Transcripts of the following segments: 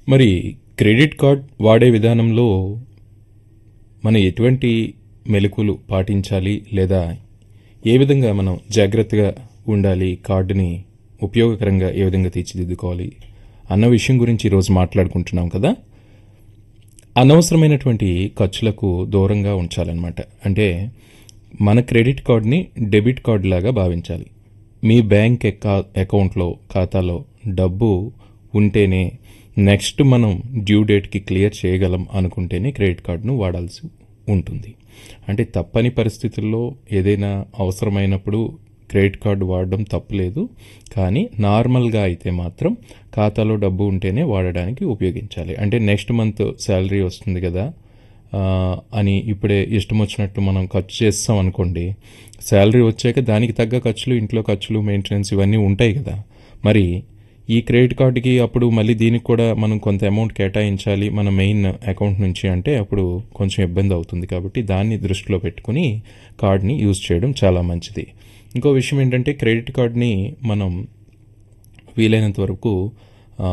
మరి credit card వాడే విధానంలో మనం ఎటువంటి మెలకులు పాటించాలి లేదా ఏ విధంగా మనం జాగ్రత్తగా ఉండాలి కార్డుని ఉపయోగకరంగా ఏ విధంగా తీర్చిదిద్దుకోవాలి అన్న విషయం గురించి ఈరోజు మాట్లాడుకుంటున్నాం కదా అనవసరమైనటువంటి ఖర్చులకు దూరంగా ఉంచాలన్నమాట అంటే మన క్రెడిట్ కార్డ్ని డెబిట్ కార్డ్ లాగా భావించాలి మీ బ్యాంక్ ఎక్క- అకౌంట్లో ఖాతాలో డబ్బు ఉంటేనే నెక్స్ట్ మనం డ్యూ డేట్కి క్లియర్ చేయగలం అనుకుంటేనే క్రెడిట్ కార్డును వాడాల్సి ఉంటుంది అంటే తప్పని పరిస్థితుల్లో ఏదైనా అవసరమైనప్పుడు క్రెడిట్ కార్డు వాడడం తప్పులేదు కానీ నార్మల్గా అయితే మాత్రం ఖాతాలో డబ్బు ఉంటేనే వాడడానికి ఉపయోగించాలి అంటే నెక్స్ట్ మంత్ శాలరీ వస్తుంది కదా ఆ, అని ఇప్పుడే ఇష్టం వచ్చినట్టు మనం ఖర్చు చేస్తాం అనుకోండి శాలరీ వచ్చాక దానికి తగ్గ ఖర్చులు ఇంట్లో ఖర్చులు మెయింటెనెన్స్ ఇవన్నీ ఉంటాయి కదా మరి ఈ క్రెడిట్ కార్డుకి అప్పుడు మళ్ళీ దీనికి కూడా మనం కొంత అమౌంట్ కేటాయించాలి మన మెయిన్ అకౌంట్ నుంచి అంటే అప్పుడు కొంచెం ఇబ్బంది అవుతుంది కాబట్టి దాన్ని దృష్టిలో పెట్టుకుని కార్డ్ని యూజ్ చేయడం చాలా మంచిది ఇంకో విషయం ఏంటంటే క్రెడిట్ కార్డ్ని మనం వీలైనంత వరకు ఆ,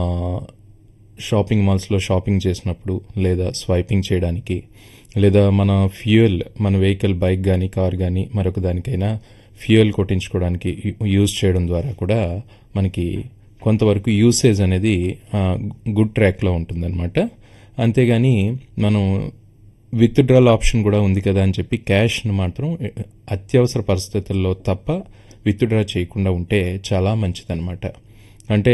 షాపింగ్ మాల్స్లో షాపింగ్ చేసినప్పుడు లేదా స్వైపింగ్ చేయడానికి లేదా మన ఫ్యూయల్ మన వెహికల్ బైక్ కానీ కార్ కానీ మరొక దానికైనా ఫ్యూయల్ కొట్టించుకోవడానికి యూ- యూజ్ చేయడం ద్వారా కూడా మనకి కొంతవరకు యూసేజ్ అనేది ఆ, గుడ్ ట్రాక్లో ఉంటుందన్నమాట అంతేగాని మనం విత్డ్రాల్ ఆప్షన్ కూడా ఉంది కదా అని చెప్పి క్యాష్ను మాత్రం అత్యవసర పరిస్థితుల్లో తప్ప విత్డ్రా చేయకుండా ఉంటే చాలా మంచిదన్నమాట అంటే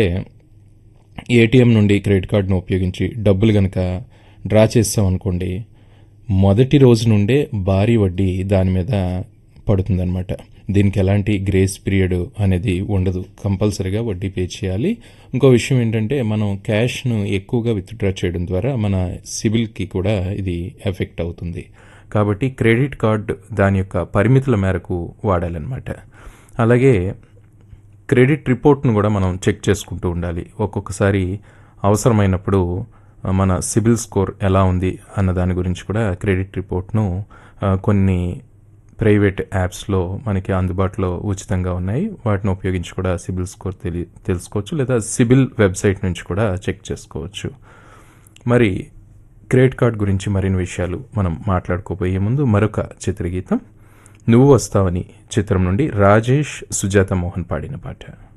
ఏటీఎం నుండి క్రెడిట్ కార్డును ఉపయోగించి డబ్బులు గనక డ్రా చేస్తామనుకోండి మొదటి రోజు నుండే భారీ వడ్డీ దాని మీద పడుతుందన్నమాట దీనికి ఎలాంటి గ్రేస్ పీరియడ్ అనేది ఉండదు కంపల్సరీగా వడ్డీ పే చేయాలి ఇంకో విషయం ఏంటంటే మనం క్యాష్ను ఎక్కువగా విత్డ్రా చేయడం ద్వారా మన సిబిల్కి కూడా ఇది ఎఫెక్ట్ అవుతుంది కాబట్టి క్రెడిట్ కార్డ్ దాని యొక్క పరిమితుల మేరకు వాడాలన్నమాట అలాగే క్రెడిట్ రిపోర్ట్ను కూడా మనం చెక్ చేసుకుంటూ ఉండాలి ఒక్కొక్కసారి అవసరమైనప్పుడు ఆ, మన సిబిల్ స్కోర్ ఎలా ఉంది అన్న దాని గురించి కూడా క్రెడిట్ రిపోర్ట్ను ఆ, కొన్ని ప్రైవేట్ యాప్స్లో మనకి అందుబాటులో ఉచితంగా ఉన్నాయి వాటిని ఉపయోగించి కూడా సిబిల్ స్కోర్ తెలి తెలుసుకోవచ్చు లేదా సిబిల్ వెబ్సైట్ నుంచి కూడా చెక్ చేసుకోవచ్చు మరి క్రెడిట్ కార్డ్ గురించి మరిన్ని విషయాలు మనం మాట్లాడుకోబోయే ముందు మరొక చిత్రగీతం నువ్వు వస్తావని చిత్రం నుండి రాజేష్ సుజాత మోహన్ పాడిన పాట